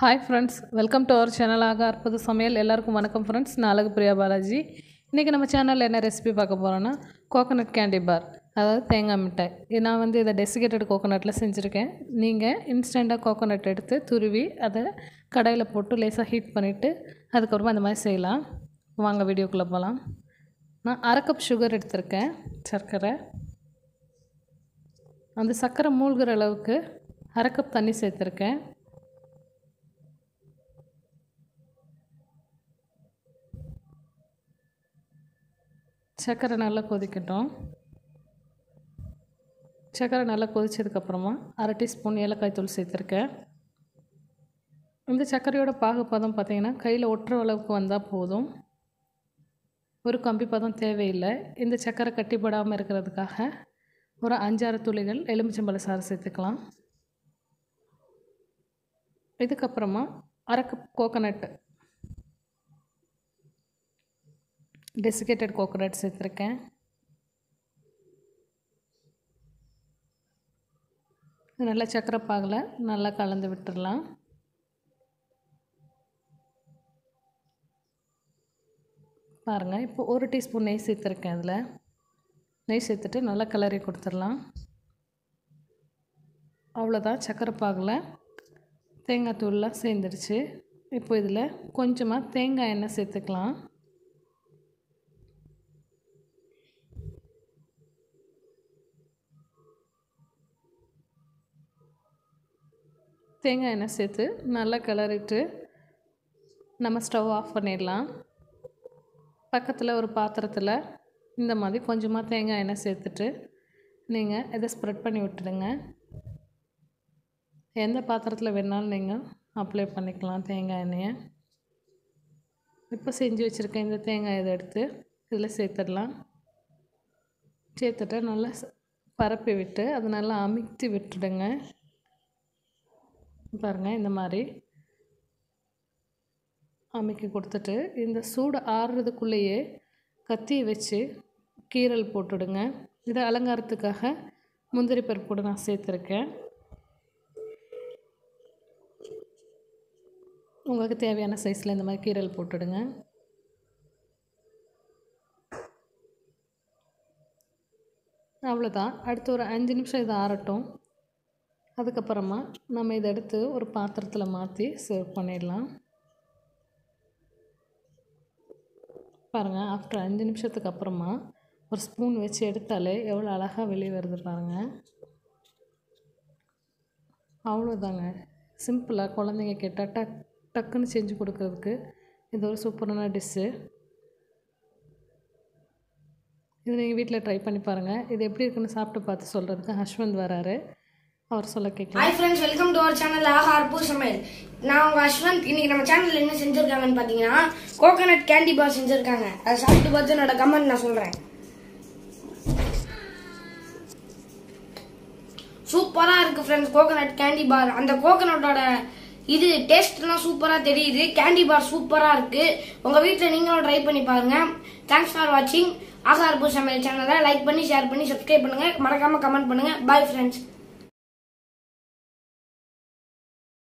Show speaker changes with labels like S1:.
S1: hi friends welcome to our channel ஆக அற்புத சமையல் எல்லாருக்கும் வணக்கம் ஃப்ரெண்ட்ஸ் நான் அழகு பிரியா பாலாஜி இன்றைக்கி நம்ம சேனலில் என்ன ரெசிபி பார்க்க போகிறோன்னா கோகனட் கேண்டி பார் அதாவது தேங்காய் மிட்டாய் இது நான் வந்து இதை டெசிகேட்டட் கோகனட்டில் செஞ்சுருக்கேன் நீங்கள் இன்ஸ்டண்ட்டாக கோகனட் எடுத்து துருவி அதை கடாயில் போட்டு லேசாக ஹீட் பண்ணிவிட்டு அதுக்கப்புறமா இந்த மாதிரி செய்யலாம் வாங்க வீடியோக்குள்ளே போகலாம் நான் அரை கப் சுகர் எடுத்திருக்கேன் சர்க்கரை அந்த சர்க்கரை மூழ்கிற அளவுக்கு அரை கப் தண்ணி சேர்த்துருக்கேன் சர்க்கரை நல்லா கொதிக்கட்டும் சர்க்கரை நல்லா கொதிச்சதுக்கப்புறமா அரை டீஸ்பூன் ஏலக்காய் தூள் சேர்த்துருக்கேன் இந்த சர்க்கரையோட பாகுப்பதம் பார்த்திங்கன்னா கையில் ஒட்டுற அளவுக்கு வந்தால் போதும் ஒரு கம்பி பதம் தேவையில்லை இந்த சர்க்கரை கட்டிப்படாமல் இருக்கிறதுக்காக ஒரு அஞ்சாறு துளிகள் எலுமிச்சம்பழ சாறு சேர்த்துக்கலாம் இதுக்கப்புறமா அரை கப் கோகனட் டெசிகேட்டட் கோகோனட் சேர்த்துருக்கேன் நல்லா சக்கரை பாகில் நல்லா கலந்து விட்டுடலாம் பாருங்கள் இப்போ ஒரு டீஸ்பூன் நெய் சேர்த்துருக்கேன் அதில் நெய் சேர்த்துட்டு நல்லா கிளறி கொடுத்துடலாம் அவ்வளோதான் சக்கரை பாகில் தேங்காய் தூள்லாம் சேர்ந்துடுச்சு இப்போ இதில் கொஞ்சமாக தேங்காய் எண்ணெய் சேர்த்துக்கலாம் தேங்காய் எண்ணெய் சேர்த்து நல்லா கிளறிட்டு நம்ம ஸ்டவ் ஆஃப் பண்ணிடலாம் பக்கத்தில் ஒரு பாத்திரத்தில் இந்த மாதிரி கொஞ்சமாக தேங்காய் எண்ணெய் சேர்த்துட்டு நீங்கள் இதை ஸ்ப்ரெட் பண்ணி விட்டுடுங்க எந்த பாத்திரத்தில் வேணாலும் நீங்கள் அப்ளை பண்ணிக்கலாம் தேங்காய் எண்ணெயை இப்போ செஞ்சு வச்சுருக்க இந்த தேங்காய் இதை எடுத்து இதில் சேர்த்துடலாம் சேர்த்துட்டு நல்லா பரப்பி விட்டு அதை நல்லா அமுக்கி விட்டுடுங்க பாருங்கள் இந்த மாதிரி அமைக்கி கொடுத்துட்டு இந்த சூடு ஆறுறதுக்குள்ளேயே கத்தியை வச்சு கீரல் போட்டுடுங்க இதை அலங்காரத்துக்காக முந்திரி பருப்போடு நான் சேர்த்துருக்கேன் உங்களுக்கு தேவையான சைஸில் இந்த மாதிரி கீரல் போட்டுடுங்க அவ்வளோதான் அடுத்து ஒரு அஞ்சு நிமிஷம் இதை ஆறட்டும் அதுக்கப்புறமா நம்ம இதை எடுத்து ஒரு பாத்திரத்தில் மாற்றி சர்வ் பண்ணிடலாம் பாருங்கள் ஆஃப்டர் அஞ்சு நிமிஷத்துக்கு அப்புறமா ஒரு ஸ்பூன் வச்சு எடுத்தாலே எவ்வளோ அழகாக வெளியே வருது பாருங்கள் அவ்வளோதாங்க சிம்பிளாக குழந்தைங்க கேட்டால் டக் டக்குன்னு செஞ்சு கொடுக்கறதுக்கு இது ஒரு சூப்பரான டிஷ்ஷு இது நீங்கள் வீட்டில் ட்ரை பண்ணி பாருங்கள் இது எப்படி இருக்குன்னு சாப்பிட்டு பார்த்து சொல்கிறதுக்கு ஹஸ்வந்த் வராரு அவர் சொல்ல கேட்கலாம்
S2: hi friends welcome to our channel ஆஹா அற்புத சமையல் நான் உங்க அஸ்வந்த் இன்னைக்கு நம்ம சேனல்ல என்ன செஞ்சிருக்காங்கன்னு பாத்தீங்கன்னா கோகனட் கேண்டி பார் செஞ்சிருக்காங்க அதை சாப்பிட்டு பார்த்து என்னோட கமெண்ட் நான் சொல்றேன் சூப்பரா இருக்கு ஃப்ரெண்ட்ஸ் கோகனட் கேண்டி பார் அந்த கோகனட்டோட இது டேஸ்ட்லாம் சூப்பரா தெரியுது கேண்டி பார் சூப்பரா இருக்கு உங்க வீட்ல நீங்களும் ட்ரை பண்ணி பாருங்க தேங்க்ஸ் ஃபார் வாட்சிங் ஆஹா அற்புத சமையல் சேனலை லைக் பண்ணி ஷேர் பண்ணி சப்ஸ்கிரைப் பண்ணுங்க மறக்காம கமெண்ட் பண்ணுங்க பாய் ஃப்ரெண்ட்ஸ்